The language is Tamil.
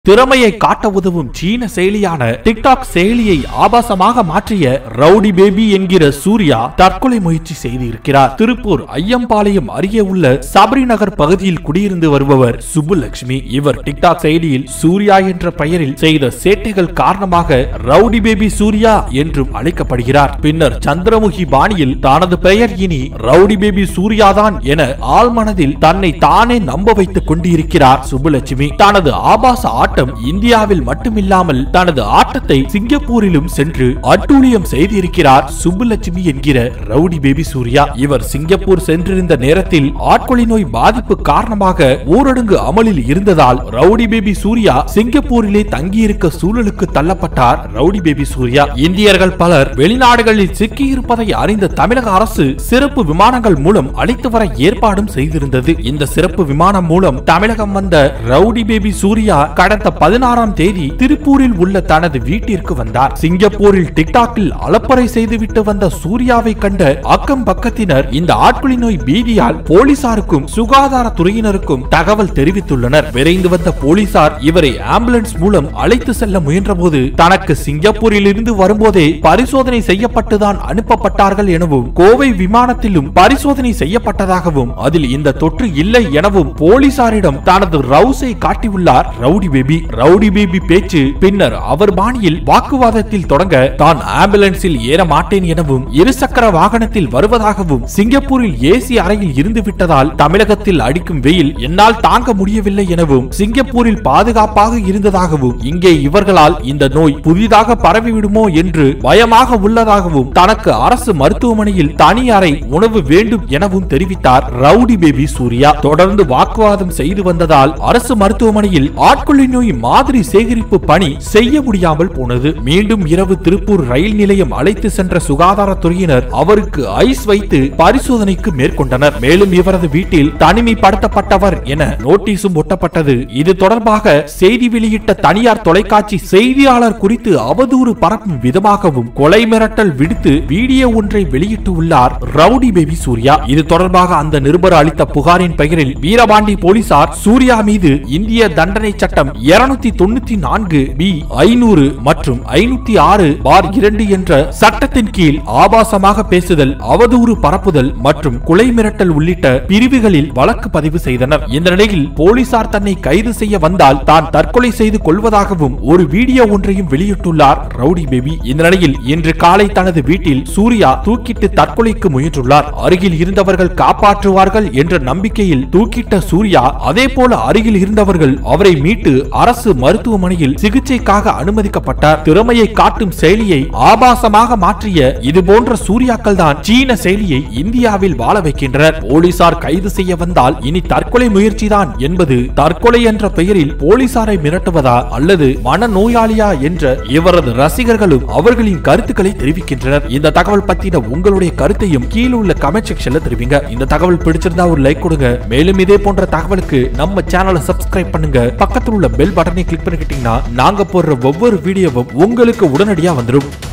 திறமையை காட்ட உதவும் சீன செயலியான டிக்டாக் செயலியை ஆபாசமாக மாற்றிய ரவுடி பேபி என்கிற சூர்யா தற்கொலை முயற்சி செய்திருக்கிறார் திருப்பூர் ஐயம்பாளையம் அருகே உள்ள சபரி நகர் பகுதியில் குடியிருந்து வருபவர் சுப்புலட்சுமி இவர் டிக்டாக் செயலியில் சூர்யா என்ற பெயரில் செய்த சேட்டைகள் காரணமாக ரவுடி பேபி சூர்யா என்றும் அழைக்கப்படுகிறார் பின்னர் சந்திரமுகி பாணியில் தனது பெயர் இனி ரவுடி பேபி சூர்யாதான் என ஆழ்மனதில் தன்னை தானே நம்ப வைத்துக் கொண்டிருக்கிறார் சுப்புலட்சுமி தனது ஆபாச ஆட்டம் இந்தியாவில் மட்டுமில்லாமல் தனது ஆட்டத்தை சிங்கப்பூரிலும் சென்று அட்டூழியம் செய்திருக்கிறார் சுப்புலட்சுமி என்கிற ரவுடி பேபி சூர்யா இவர் சிங்கப்பூர் சென்றிருந்த நேரத்தில் ஆட்கொள்ளி நோய் பாதிப்பு காரணமாக ஊரடங்கு அமலில் இருந்ததால் ரவுடி பேபி சூர்யா சிங்கப்பூரிலே தங்கியிருக்க சூழலுக்கு தள்ளப்பட்டார் ரவுடி பேபி சூர்யா இந்தியர்கள் பலர் வெளிநாடுகளில் சிக்கியிருப்பதை அறிந்த தமிழக அரசு சிறப்பு விமானங்கள் மூலம் அழைத்து வர ஏற்பாடும் செய்திருந்தது இந்த சிறப்பு விமானம் மூலம் தமிழகம் வந்த ரவுடி பேபி சூர்யா கடந்த பதினாறாம் தேதி திருப்பூரில் உள்ள தனது வீட்டிற்கு வந்தார் சிங்கப்பூரில் டிக்டாக்கில் அலப்பறை செய்துவிட்டு வந்த சூர்யாவை கண்ட அக்கம் பக்கத்தினர் இந்த ஆட்குழி நோய் பீதியால் போலீசாருக்கும் சுகாதாரத்துறையினருக்கும் தகவல் தெரிவித்துள்ளனர் விரைந்து வந்த போலீசார் இவரை ஆம்புலன்ஸ் மூலம் அழைத்து செல்ல முயன்றபோது தனக்கு சிங்கப்பூரில் இருந்து வரும்போதே பரிசோதனை செய்யப்பட்டுதான் அனுப்பப்பட்டார்கள் எனவும் கோவை விமானத்திலும் பரிசோதனை செய்யப்பட்டதாகவும் அதில் இந்த தொற்று இல்லை எனவும் போலீசாரிடம் தனது ரவுஸை காட்டியுள்ளார் ரவுடி பேபி ரவுடி பேபி பேச்சு பின்னர் அவர் பாணியில் வாக்குவாதத்தில் தொடங்க தான் ஆம்புலன்ஸில் ஏற மாட்டேன் எனவும் இருசக்கர வாகனத்தில் வருவதாகவும் சிங்கப்பூரில் ஏசி அறையில் இருந்து விட்டதால் தமிழகத்தில் அடிக்கும் வெயில் என்னால் தாங்க முடியவில்லை எனவும் சிங்கப்பூரில் பாதுகாப்பாக இருந்ததாகவும் இங்கே இவர்களால் இந்த நோய் புதிதாக பரவிவிடுமோ என்று பயமாக உள்ளதாகவும் தனக்கு அரசு மருத்துவமனையில் தனி அறை உணவு வேண்டும் எனவும் தெரிவித்தார் ரவுடி பேபி சூர்யா தொடர்ந்து வாக்குவாதம் செய்து வந்ததால் அரசு மருத்துவமனையில் ஆட்கொள்ளி நோய் மாதிரி சேகரிப்பு பணி செய்ய முடியாமல் போனது மீண்டும் இரவு திருப்பூர் ரயில் நிலையம் அழைத்து சென்ற சுகாதாரத்துறையினர் அவருக்கு ஐஸ் வைத்து பரிசோதனைக்கு மேற்கொண்டனர் மேலும் இவரது வீட்டில் தனிமைப்படுத்தப்பட்டவர் என நோட்டீஸும் ஒட்டப்பட்டது இது தொடர்பாக செய்தி வெளியிட்ட தனியார் தொலைக்காட்சி செய்தியாளர் குறித்து அவதூறு பரப்பும் விதமாகவும் கொலை மிரட்டல் விடுத்து வீடியோ ஒன்றை வெளியிட்டு உள்ளார் ரவுடி பேபி சூர்யா இது தொடர்பாக அந்த நிருபர் அளித்த புகாரின் பெயரில் வீரபாண்டி போலீசார் சூர்யா மீது இந்திய தண்டனை சட்டம் இருநூத்தி தொண்ணூத்தி நான்கு பி ஐநூறு மற்றும் ஐநூத்தி ஆறு பார் இரண்டு என்ற சட்டத்தின் கீழ் ஆபாசமாக பேசுதல் அவதூறு பரப்புதல் மற்றும் கொலை மிரட்டல் உள்ளிட்ட பிரிவுகளில் வழக்கு பதிவு செய்தனர் இந்த நிலையில் போலீசார் தன்னை கைது செய்ய வந்தால் தான் தற்கொலை செய்து கொள்வதாகவும் ஒரு வீடியோ ஒன்றையும் வெளியிட்டுள்ளார் ரவுடி பேபி இந்த நிலையில் இன்று காலை தனது வீட்டில் சூர்யா தூக்கிட்டு தற்கொலைக்கு முயன்றுள்ளார் அருகில் இருந்தவர்கள் காப்பாற்றுவார்கள் என்ற நம்பிக்கையில் தூக்கிட்ட சூர்யா அதே போல அருகில் இருந்தவர்கள் அவரை மீட்டு அரசு மருத்துவமனையில் சிகிச்சைக்காக அனுமதிக்கப்பட்டார் திறமையை காட்டும் செயலியை ஆபாசமாக மாற்றிய இது போன்ற சூர்யாக்கள் தான் சீன செயலியை இந்தியாவில் வாழ வைக்கின்றனர் போலீசார் கைது செய்ய வந்தால் இனி தற்கொலை முயற்சிதான் என்பது தற்கொலை என்ற பெயரில் போலீசாரை மிரட்டுவதா அல்லது மனநோயாளியா என்ற இவரது ரசிகர்களும் அவர்களின் கருத்துக்களை தெரிவிக்கின்றனர் இந்த தகவல் பத்தின உங்களுடைய கருத்தையும் கீழே உள்ள கமெண்ட் செக்ஷன்ல தெரிவிங்க இந்த தகவல் பிடிச்சிருந்தா ஒரு லைக் கொடுங்க மேலும் இதே போன்ற தகவலுக்கு நம்ம சேனலை சப்ஸ்கிரைப் பண்ணுங்க பக்கத்தில் உள்ள பெல் பட்டனை கிளிக் பண்ணிக்கிட்டீங்கன்னா நாங்க போடுற ஒவ்வொரு வீடியோவும் உங்களுக்கு உடனடியா வந்துடும்